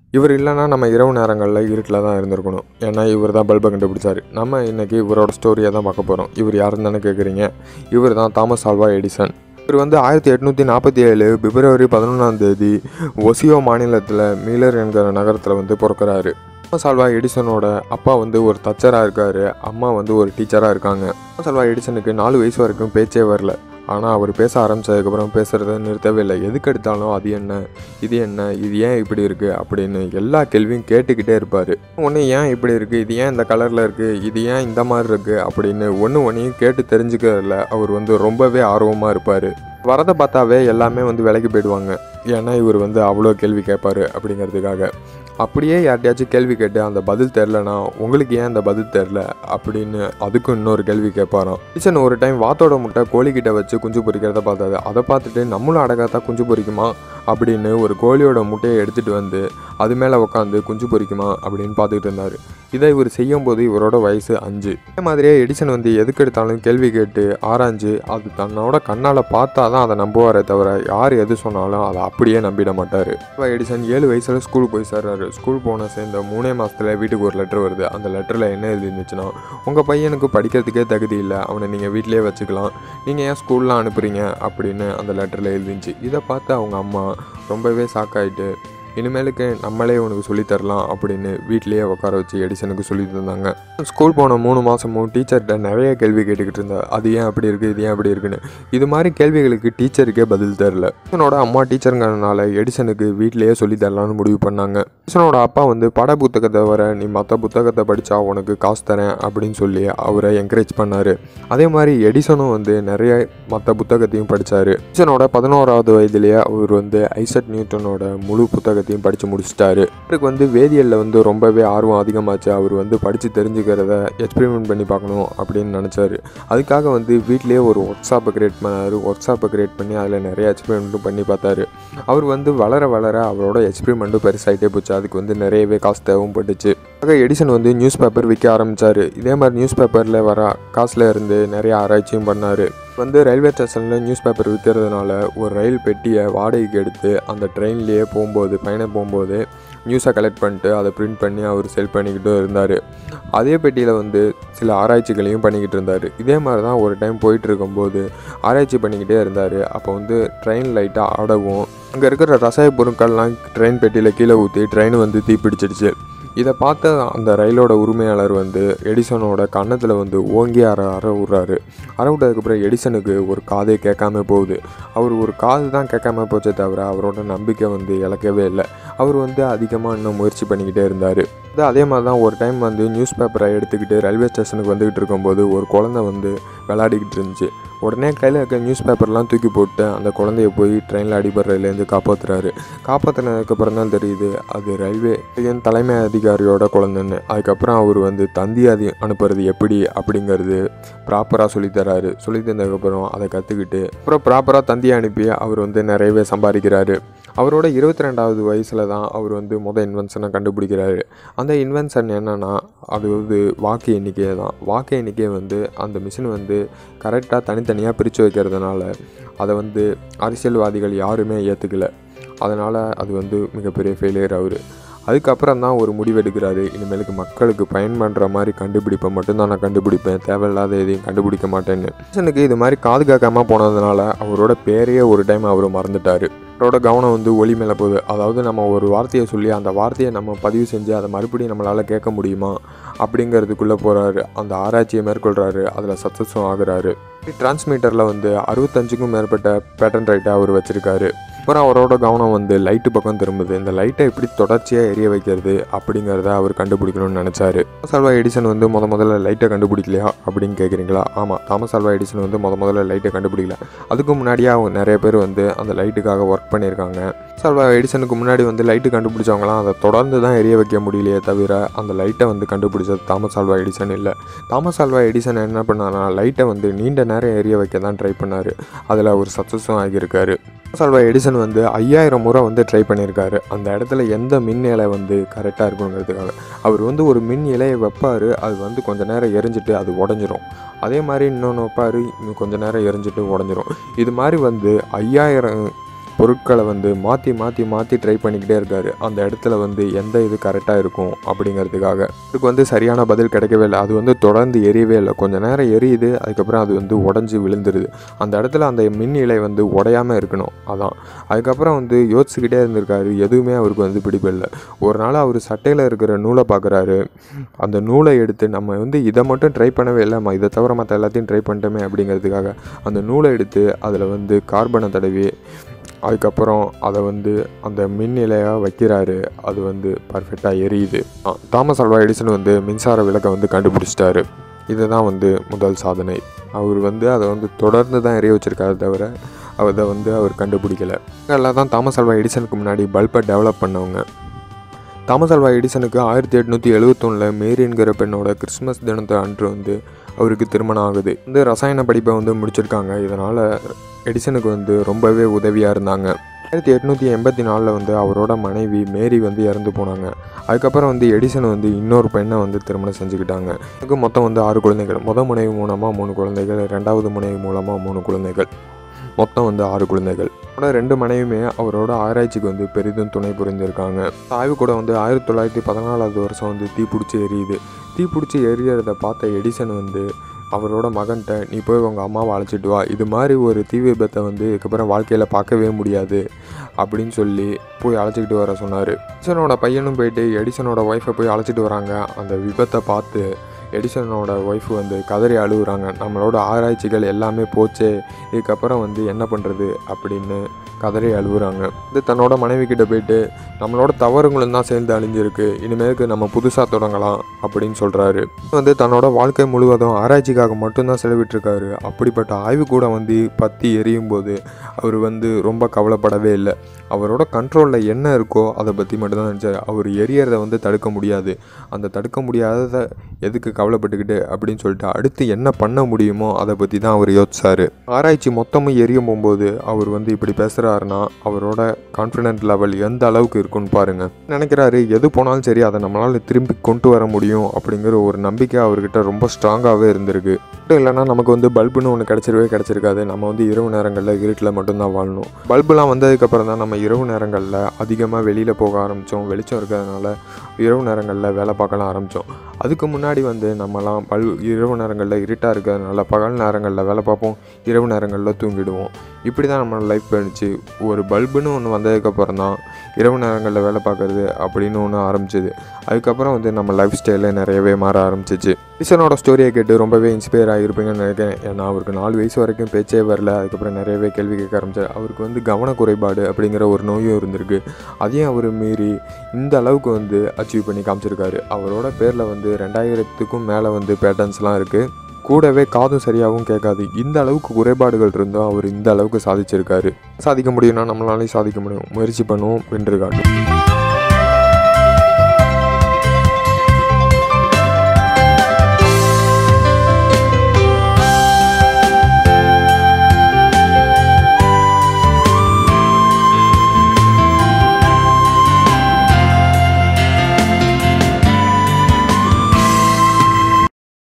இவர் இல்லைன்னா நம்ம இரவு நேரங்களில் இருட்டில் தான் இருந்திருக்கணும் ஏன்னா இவர் தான் பல்பை கண்டுபிடிச்சாரு நம்ம இன்றைக்கி இவரோட ஸ்டோரியை தான் பார்க்க போகிறோம் இவர் யாருன்னு தானே கேட்குறீங்க இவர் தான் தாமஸ் ஆல்வா எடிசன் இவர் வந்து ஆயிரத்தி எட்நூற்றி நாற்பத்தி ஏழு பிப்ரவரி பதினொன்றாம் தேதி ஒசியோ மாநிலத்தில் மீலர் என்கிற நகரத்தில் வந்து பிறக்கிறாரு தாமஸ் ஆல்வா எடிசனோட அப்பா வந்து ஒரு தச்சராக இருக்கார் அம்மா வந்து ஒரு டீச்சராக இருக்காங்க தாமஸ் ஆல்வா எடிசனுக்கு நாலு வயசு வரைக்கும் பேச்சே வரல ஆனால் அவர் பேச ஆரம்பித்ததுக்கப்புறம் பேசுகிறத நிறுத்தவே இல்லை எதுக்கு எடுத்தாலும் அது என்ன இது என்ன இது ஏன் இப்படி இருக்குது அப்படின்னு எல்லா கேள்வியும் கேட்டுக்கிட்டே இருப்பார் ஒன்று ஏன் இப்படி இருக்குது இது ஏன் இந்த கலரில் இருக்குது இது ஏன் இந்த மாதிரி இருக்குது அப்படின்னு ஒன்று ஒன்றையும் கேட்டு தெரிஞ்சுக்கிறதுல அவர் வந்து ரொம்பவே ஆர்வமாக இருப்பார் வரதை பார்த்தாவே எல்லாமே வந்து விலைக்கு போயிடுவாங்க ஏன்னா இவர் வந்து அவ்வளோ கேள்வி கேட்பாரு அப்படிங்கிறதுக்காக அப்படியே யார்ட்டையாச்சும் கேள்வி கேட்டு அந்த பதில் தெரிலனா உங்களுக்கு ஏன் அந்த பதில் தெரில அப்படின்னு அதுக்கும் இன்னொரு கேள்வி கேட்பாராம் கிச்சன் ஒரு டைம் வாத்தோட முட்டை கோழிக்கிட்ட வச்சு குஞ்சு பொரிக்கிறத பார்த்தாரு அதை பார்த்துட்டு நம்மளும் அடகாத்தா குஞ்சு பொரிக்குமா அப்படின்னு ஒரு கோழியோட முட்டையை எடுத்துகிட்டு வந்து அது மேலே உட்காந்து குஞ்சு பொரிக்குமா அப்படின்னு பார்த்துக்கிட்டு இருந்தார் இதை இவர் செய்யும்போது இவரோட வயசு அஞ்சு அதே மாதிரியே எடிசன் வந்து எதுக்கு எடுத்தாலும் கேள்வி கேட்டு ஆராய்ஞ்சு அது தன்னோட கண்ணால் பார்த்தா தான் அதை நம்புவாரே தவிர யார் எது சொன்னாலும் அதை அப்படியே நம்பிட மாட்டார் எடிசன் ஏழு வயசில் ஸ்கூல் போய் சேர்றாரு ஸ்கூல் போன சேர்ந்த மூணே மாதத்தில் வீட்டுக்கு ஒரு லெட்டர் வருது அந்த லெட்டரில் என்ன எழுதிருந்துச்சுன்னா உங்கள் பையனுக்கு படிக்கிறதுக்கே தகுதி இல்லை அவனை நீங்கள் வீட்டிலேயே வச்சுக்கலாம் நீங்கள் ஏன் ஸ்கூல்லாம் அனுப்புறீங்க அப்படின்னு அந்த லெட்டரில் எழுதிருந்துச்சு இதை பார்த்து அவங்க அம்மா ரொம்பவே ஷாக்காயிட்டு இனிமேலுக்கு நம்மளே உனக்கு சொல்லித் தரலாம் அப்படின்னு வீட்டிலேயே உட்கார வச்சு எடிசனுக்கு சொல்லி தந்தாங்க ஸ்கூல் போன மூணு மாதமும் டீச்சர்கிட்ட நிறைய கேள்வி கேட்டுக்கிட்டு இருந்தா அது ஏன் அப்படி இருக்குது இது ஏன் அப்படி இருக்குன்னு இது மாதிரி கேள்விகளுக்கு டீச்சருக்கே பதில் தெரில எடிசனோட அம்மா டீச்சருங்கிறதுனால எடிசனுக்கு வீட்டிலேயே சொல்லி தரலாம்னு முடிவு பண்ணாங்க எடிசனோட அப்பா வந்து பட புத்தகத்தை வர நீ மற்ற புத்தகத்தை படித்தா உனக்கு காசு தரேன் அப்படின்னு சொல்லி அவரை என்கரேஜ் பண்ணார் அதே மாதிரி எடிசனும் வந்து நிறைய மற்ற புத்தகத்தையும் படித்தார் எடிசனோட பதினோராவது வயதிலேயே அவர் வந்து ஐசட் நியூட்டனோட முழு புத்தகத்தையும் படித்து முடிச்சிட்டாரு அவருக்கு வந்து வேதியியலில் வந்து ரொம்பவே ஆர்வம் அதிகமாச்சு அவர் வந்து படித்து தெரிஞ்சுக்கிறத எக்ஸ்பெரிமெண்ட் பண்ணி பார்க்கணும் அப்படின்னு நினச்சாரு அதுக்காக வந்து வீட்டிலேயே ஒரு ஒர்க் ஷாப்பை கிரியேட் பண்ணார் ஒர்க் ஷாப்பை கிரியேட் பண்ணி அதில் நிறைய எக்ஸ்பெரிமெண்ட்டும் பண்ணி பார்த்தாரு அவர் வந்து வளர வளர அவரோட எக்ஸ்பெரிமெண்ட்டும் பெருசாகிட்டே போச்சு அதுக்கு வந்து நிறையவே காசு தேவைப்பட்டுச்சு ஆக எடிசன் வந்து நியூஸ் பேப்பர் விற்க ஆரம்பித்தார் இதே மாதிரி நியூஸ் பேப்பரில் வர காசில் இருந்து நிறைய ஆராய்ச்சியும் பண்ணார் வந்து ரயில்வே ஸ்டேஷனில் நியூஸ் பேப்பர் விற்கிறதுனால ஒரு ரயில் பெட்டியை வாடகைக்கு எடுத்து அந்த ட்ரெயின்லேயே போகும்போது பயணம் போகும்போது நியூஸை கலெக்ட் பண்ணிட்டு அதை பிரிண்ட் பண்ணி அவர் செல் பண்ணிக்கிட்டு இருந்தார் அதே பெட்டியில் வந்து சில ஆராய்ச்சிகளையும் பண்ணிக்கிட்டு இருந்தார் இதே மாதிரி தான் ஒரு டைம் போயிட்டு இருக்கும்போது ஆராய்ச்சி பண்ணிக்கிட்டே இருந்தார் அப்போ வந்து ட்ரெயின் லைட்டாக ஆடவும் அங்கே இருக்கிற ரசாய பொருட்கள்லாம் ட்ரெயின் பெட்டியில் கீழே ஊற்றி ட்ரெயின் வந்து தீப்பிடிச்சிடுச்சு இதை பார்த்த அந்த ரயிலோட உரிமையாளர் வந்து எடிசனோட கன்னத்தில் வந்து ஓங்கி அற அற விட்றாரு அற விட்டதுக்கப்புறம் எடிசனுக்கு ஒரு காதே கேட்காம போகுது அவர் ஒரு காது தான் கேட்காம போச்சே தவிர அவரோட நம்பிக்கை வந்து இழக்கவே இல்லை அவர் வந்து அதிகமாக இன்னும் முயற்சி பண்ணிக்கிட்டே இருந்தார் அது அதே மாதிரி தான் ஒரு டைம் வந்து நியூஸ் பேப்பரை எடுத்துக்கிட்டு ரயில்வே ஸ்டேஷனுக்கு வந்துக்கிட்டு இருக்கும்போது ஒரு குழந்தை வந்து விளையாடிக்கிட்டு இருந்துச்சு உடனே கையில் இருக்க நியூஸ் பேப்பர்லாம் தூக்கி போட்டு அந்த குழந்தைய போய் ட்ரெயினில் அடிபடுறதுலேருந்து காப்பாற்றுறாரு காப்பாற்றினதுக்கப்புறம் தான் தெரியுது அது ரயில்வே என் தலைமை அதிகாரியோட குழந்தைன்னு அதுக்கப்புறம் அவர் வந்து தந்தி அதி அனுப்புறது எப்படி அப்படிங்கிறது ப்ராப்பராக சொல்லித்தராரு சொல்லி தந்ததுக்கப்புறம் அதை கற்றுக்கிட்டு அப்புறம் ப்ராப்பராக தந்தி அனுப்பி அவர் வந்து நிறையவே சம்பாதிக்கிறாரு அவரோட இருபத்தி ரெண்டாவது வயசில் தான் அவர் வந்து மொதல் இன்வென்ஷனை கண்டுபிடிக்கிறாரு அந்த இன்வென்ஷன் என்னென்னா அது வந்து வாக்கு எண்ணிக்கை தான் வாக்கு எண்ணிக்கையை வந்து அந்த மிஷின் வந்து கரெக்டாக தனித்தனியாக பிரித்து வைக்கிறதுனால அதை வந்து அரசியல்வாதிகள் யாருமே ஏற்றுக்கல அதனால் அது வந்து மிகப்பெரிய ஃபெயிலியர் அவர் அதுக்கப்புறம் தான் ஒரு முடிவு எடுக்கிறாரு இனிமேலுக்கு மக்களுக்கு பயன் பண்ணுற மாதிரி கண்டுபிடிப்பை மட்டும்தான் நான் கண்டுபிடிப்பேன் தேவையில்லாத எதையும் கண்டுபிடிக்க மாட்டேன்னு மனுஷனுக்கு இது மாதிரி காது கேட்காம போனதுனால அவரோட பேரையே ஒரு டைம் அவர் மறந்துட்டார் அவரோட கவனம் வந்து ஒளி மேலே போகுது அதாவது நம்ம ஒரு வார்த்தையை சொல்லி அந்த வார்த்தையை நம்ம பதிவு செஞ்சு அதை மறுபடியும் நம்மளால் கேட்க முடியுமா அப்படிங்கிறதுக்குள்ளே போகிறாரு அந்த ஆராய்ச்சியை மேற்கொள்கிறாரு அதில் சக்ஸஸும் ஆகுறாரு டிரான்ஸ்மீட்டரில் வந்து அறுபத்தஞ்சுக்கும் மேற்பட்ட பேட்டன் ரைட்டை அவர் வச்சுருக்காரு அப்புறம் அவரோட கவனம் வந்து லைட்டு பக்கம் திரும்புது இந்த லைட்டை எப்படி தொடர்ச்சியாக எரிய வைக்கிறது அப்படிங்கிறத அவர் கண்டுபிடிக்கணும்னு நினச்சாரு தாமஸ் ஆல்வா எடிசன் வந்து முத முதல்ல லைட்டை கண்டுபிடிக்கலையா அப்படின்னு கேட்குறீங்களா ஆமாம் தாமஸ் ஆல்வா எடிசன் வந்து முத முதல்ல லைட்டை கண்டுபிடிக்கல அதுக்கு முன்னாடியே அவங்க நிறைய பேர் வந்து அந்த லைட்டுக்காக ஒர்க் பண்ணியிருக்காங்க தாமஸ் ஆல்வா எடிசனுக்கு முன்னாடி வந்து லைட்டு கண்டுபிடிச்சவங்களாம் அதை தொடர்ந்து தான் எரிய வைக்க முடியலையே தவிர அந்த லைட்டை வந்து கண்டுபிடிச்சது தாமஸ் ஆல்வா எடிசன் இல்லை தாமஸ் ஆல்வா எடிசன் என்ன பண்ணார்னா லைட்டை வந்து நீண்ட நேரம் எரிய வைக்க தான் ட்ரை பண்ணார் அதில் அவர் சக்ஸஸும் ஆகியிருக்காரு தாமஸ் ஆல்வா எடிசன் வந்து ஐயாயிரம் முறை வந்து ட்ரை பண்ணியிருக்காரு அந்த இடத்துல எந்த மின் இலை வந்து கரெக்டாக இருக்கணுங்கிறதுக்காக அவர் வந்து ஒரு மின் இலையை வைப்பார் அது வந்து கொஞ்ச நேரம் எரிஞ்சிட்டு அது உடஞ்சிரும் அதே மாதிரி இன்னொன்று வைப்பார் இன்னும் கொஞ்ச நேரம் எரிஞ்சிட்டு உடஞ்சிரும் இது மாதிரி வந்து ஐயாயிரம் பொருட்களை வந்து மாற்றி மாற்றி மாற்றி ட்ரை பண்ணிக்கிட்டே இருக்காரு அந்த இடத்துல வந்து எந்த இது கரெக்டாக இருக்கும் அப்படிங்கிறதுக்காக இதுக்கு வந்து சரியான பதில் கிடைக்கவே இல்லை அது வந்து தொடர்ந்து எரியவே இல்லை கொஞ்ச நேரம் எரியுது அதுக்கப்புறம் அது வந்து உடஞ்சி விழுந்துருது அந்த இடத்துல அந்த மின் இலை வந்து உடையாமல் இருக்கணும் அதான் அதுக்கப்புறம் வந்து யோசிச்சுக்கிட்டே இருந்திருக்காரு எதுவுமே அவருக்கு வந்து பிடிப்பில்லை ஒரு நாள் அவர் சட்டையில் இருக்கிற நூலை பார்க்குறாரு அந்த நூலை எடுத்து நம்ம வந்து இதை மட்டும் ட்ரை பண்ணவே இல்லைம்மா இதை தவிர மற்ற எல்லாத்தையும் ட்ரை பண்ணிட்டோமே அப்படிங்கிறதுக்காக அந்த நூலை எடுத்து அதில் வந்து கார்பனை தடவி அதுக்கப்புறம் அதை வந்து அந்த மின் நிலையாக வைக்கிறாரு அது வந்து பர்ஃபெக்டாக எரியுது ஆ, தாமஸ் அல்வா எடிசன் வந்து மின்சார விளக்கை வந்து கண்டுபிடிச்சிட்டாரு இதுதான் வந்து முதல் சாதனை அவர் வந்து அதை வந்து தொடர்ந்து தான் எரிய வச்சிருக்காரு தவிர அதை வந்து அவர் கண்டுபிடிக்கல எல்லாம் தான் தாமஸ் அல்வா எடிசனுக்கு முன்னாடி பல்பை டெவலப் பண்ணவங்க தாமஸ் அல்வா எடிசனுக்கு ஆயிரத்தி எட்நூற்றி எழுவத்தொன்னில் மேரி என்கிற பெண்ணோட கிறிஸ்மஸ் தினத்தை அன்று வந்து அவருக்கு திருமணம் ஆகுது வந்து ரசாயன படிப்பை வந்து முடிச்சிருக்காங்க இதனால் எடிசனுக்கு வந்து ரொம்பவே உதவியாக இருந்தாங்க ஆயிரத்தி எட்நூற்றி எண்பத்தி நாலில் வந்து அவரோட மனைவி மேரி வந்து இறந்து போனாங்க அதுக்கப்புறம் வந்து எடிசன் வந்து இன்னொரு பெண்ணை வந்து திருமணம் செஞ்சுக்கிட்டாங்க எனக்கு மொத்தம் வந்து ஆறு குழந்தைகள் முத முனைவு மூலமாக மூணு குழந்தைகள் ரெண்டாவது முனைவு மூலமாக மூணு குழந்தைகள் மொத்தம் வந்து ஆறு குழந்தைகள் அவரோட ரெண்டு மனைவியுமே அவரோட ஆராய்ச்சிக்கு வந்து பெரிதும் துணை புரிந்திருக்காங்க ஆய்வு கூட வந்து ஆயிரத்தி தொள்ளாயிரத்தி பதினாலாவது வருஷம் வந்து தீப்பிடிச்சி எரியுது தீப்பிடிச்சி எரியறத பார்த்த எடிசன் வந்து அவரோட மகன்கிட்ட நீ போய் உங்கள் அம்மாவை அழைச்சிட்டு வா இது மாதிரி ஒரு தீ விபத்தை வந்து இதுக்கப்புறம் வாழ்க்கையில் பார்க்கவே முடியாது அப்படின்னு சொல்லி போய் அழைச்சிக்கிட்டு வர சொன்னார் எடிசனோட பையனும் போயிட்டு எடிசனோட ஒய்ஃபை போய் அழைச்சிட்டு வராங்க அந்த விபத்தை பார்த்து எடிசனோட ஒய்ஃப் வந்து கதறி அழுகுறாங்க நம்மளோட ஆராய்ச்சிகள் எல்லாமே போச்சே இதுக்கப்புறம் வந்து என்ன பண்ணுறது அப்படின்னு கதறி அழுகுறாங்க இது தன்னோட மனைவி கிட்ட போயிட்டு நம்மளோட தவறுங்களும் தான் சேர்ந்து அழிஞ்சிருக்கு இனிமேலுக்கு நம்ம புதுசாக தொடங்கலாம் அப்படின்னு சொல்கிறாரு வந்து தன்னோட வாழ்க்கை முழுவதும் ஆராய்ச்சிக்காக மட்டும்தான் செலவிட்டிருக்காரு அப்படிப்பட்ட ஆய்வு கூட வந்து பற்றி எரியும் போது அவர் வந்து ரொம்ப கவலைப்படவே இல்லை அவரோட கண்ட்ரோலில் என்ன இருக்கோ அதை பற்றி மட்டும்தான் நினச்சார் அவர் எரியறதை வந்து தடுக்க முடியாது அந்த தடுக்க முடியாததை எதுக்கு கவலைப்பட்டுக்கிட்டு அப்படின்னு சொல்லிட்டு அடுத்து என்ன பண்ண முடியுமோ அதை பற்றி தான் அவர் யோசிச்சார் ஆராய்ச்சி மொத்தமும் எரியும் போகும்போது அவர் வந்து இப்படி பேசுகிறாருன்னா அவரோட கான்ஃபிடென்ட் லெவல் எந்த அளவுக்கு இருக்குன்னு பாருங்க நினைக்கிறாரு எது போனாலும் சரி அதை நம்மளால் திரும்பி கொண்டு வர முடியும் அப்படிங்கிற ஒரு நம்பிக்கை அவர்கிட்ட ரொம்ப ஸ்ட்ராங்காகவே இருந்திருக்கு மட்டும் இல்லைன்னா நமக்கு வந்து பல்புன்னு ஒன்று கிடச்சிருவே கிடச்சிருக்காது நம்ம வந்து இரவு நேரங்களில் இருட்டில் மட்டும்தான் வாழணும் பல்புலாம் வந்ததுக்கப்புறம் தான் நம்ம இரவு நேரங்களில் அதிகமாக வெளியில் போக ஆரம்பித்தோம் வெளிச்சம் இருக்கிறதுனால இரவு நேரங்களில் வேலை பார்க்கலாம் ஆரம்பித்தோம் அதுக்கு முன்னாடி வந்து நம்மலாம் பல் இரவு நேரங்களில் இருட்டாக இருக்கிறதுனால பகல் நேரங்களில் வேலை பார்ப்போம் இரவு நேரங்களில் தூங்கிடுவோம் இப்படி தான் நம்ம லைஃப் போயிடுச்சு ஒரு பல்புன்னு ஒன்று வந்ததுக்கப்புறம் தான் இரவு நேரங்களில் வேலை பார்க்குறது அப்படின்னு ஒன்று ஆரம்பிச்சது அதுக்கப்புறம் வந்து நம்ம லைஃப் ஸ்டைலில் நிறையவே மாற ஆரம்பிச்சிச்சு ஈசனோட ஸ்டோரியை கேட்டு ரொம்பவே இன்ஸ்பயர் ஆகிருப்பீங்கன்னு நினைக்கிறேன் ஏன்னா அவருக்கு நாலு வயசு வரைக்கும் பேச்சே வரல அதுக்கப்புறம் நிறையவே கேள்வி கேட்க ஆரம்பிச்சார் அவருக்கு வந்து கவன குறைபாடு அப்படிங்கிற ஒரு நோயும் இருந்திருக்கு அதையும் அவர் மீறி இந்த அளவுக்கு வந்து அச்சீவ் பண்ணி காமிச்சிருக்காரு அவரோட பேரில் வந்து ரெண்டாயிரத்துக்கும் மேலே வந்து பேட்டர்ன்ஸ்லாம் இருக்குது கூடவே காதும் சரியாகவும் கேட்காது இந்த அளவுக்கு குறைபாடுகள் இருந்தும் அவர் இந்த அளவுக்கு சாதிச்சிருக்காரு சாதிக்க முடியும்னா நம்மளாலையும் சாதிக்க முடியும் முயற்சி பண்ணுவோம் வென்று காட்டும்